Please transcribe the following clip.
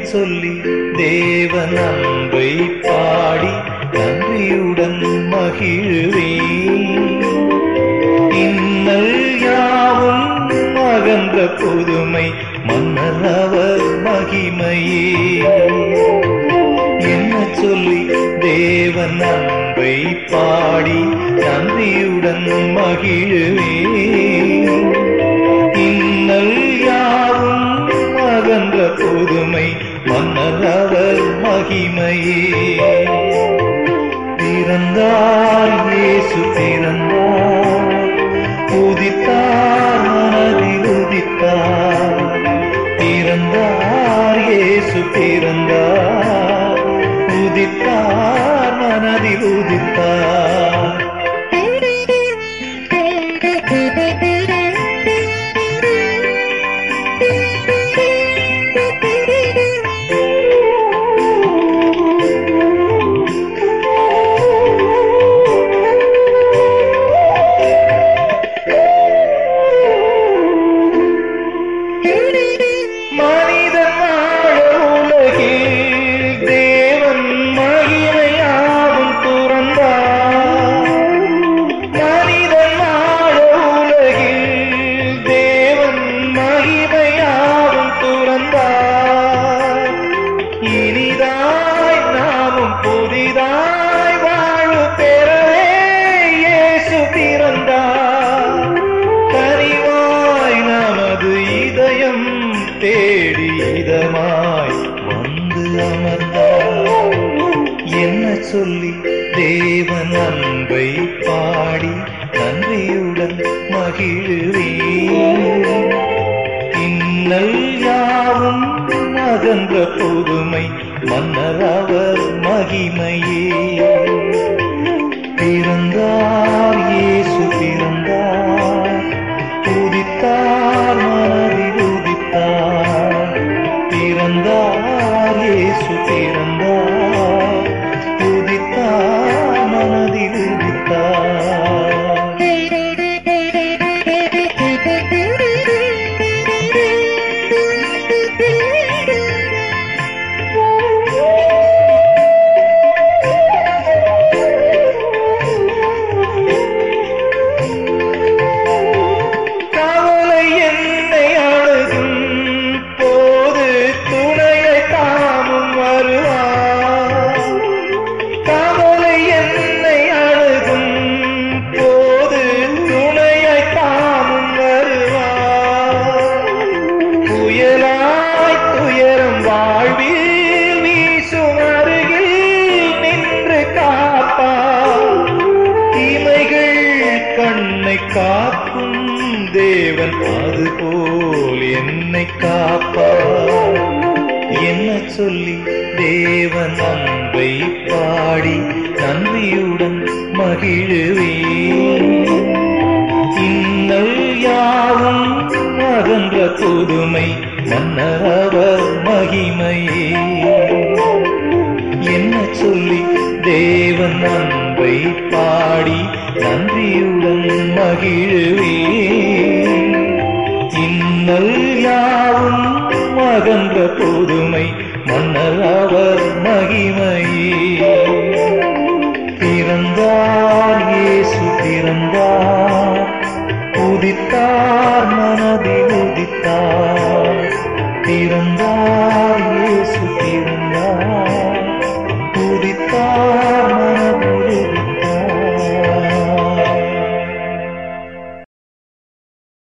சொல்லி தேவன் அன்பை பாடி நன்றியுடன் மகிழ்வே இன்னல் யாவும் அகன்ற புதுமை மன்னர் அவர் மகிமையே என்ன சொல்லி தேவன் அன்பை பாடி நன்றியுடன் மகிழ்வே இன்னல் யாவும் அகன்ற புதுமை மன்னர் அவர் மகிமையே பிறந்தார் இயேசு பிறந்தார் உதித்தார் மனதில் உதித்தார் பிறந்தார் இயேசு பிறந்தார் உதித்தார் மனதில் உதித்தார் மனிதன் வாழ உலகில் தேவன் மகிமையாவும் துறந்தார் மனிதன் வாழ உலகில் தேவன் மகிமையாவும் துறந்தார் இனிதாய் நாமும் புதிதாய் வாழ்வு பெறவே இயேசு பிறந்தார் கனிவாய் நமது இதயம் தேடி இதமாய் வந்து அமர்ந்தார் என்ன சொல்லி தேவன் அன்பை பாடி நன்றியுடன் மகிழ்வே இன்னல் யாவும் அகன்ற புதுமை மன்னர் அவர் மகிமையே பிறந்தார் இயேசு பிறந்தார் உதித்தார் மனதில் உதித்தார் பிறந்தார் இயேசு பிறந்தார் உதித்தார் மனதில் உதித்தார் கவலை என்னை அழுகும் போது துணையை தாமும் வருவார் கவலை என்னை அழுகும் போது துணையை தாமும் வருவார் புயலாய் துயரம் வாழ்வில் வீசும் அருகில் நின்று காப்பார் தீமைகள் கண்ணை காக்கும் தேவன் அதுபோல் என்னை காப்பார் என்ன சொல்லி தேவன் அன்பை பாடி நன்றியுடன் மகிழ்வே இன்னல் யாவும் அகன்ற புதுமை மன்னர் அவர் மகிமையே என்ன சொல்லி தேவன் அன்பை பாடி நன்றியுடன் மகிழ்வே இன்னல் யாவும் அகன்ற புதுமை மன்னர் அவர் மகிமையே பிறந்தார் இயேசு பிறந்தார் உதித்தார் மனதில்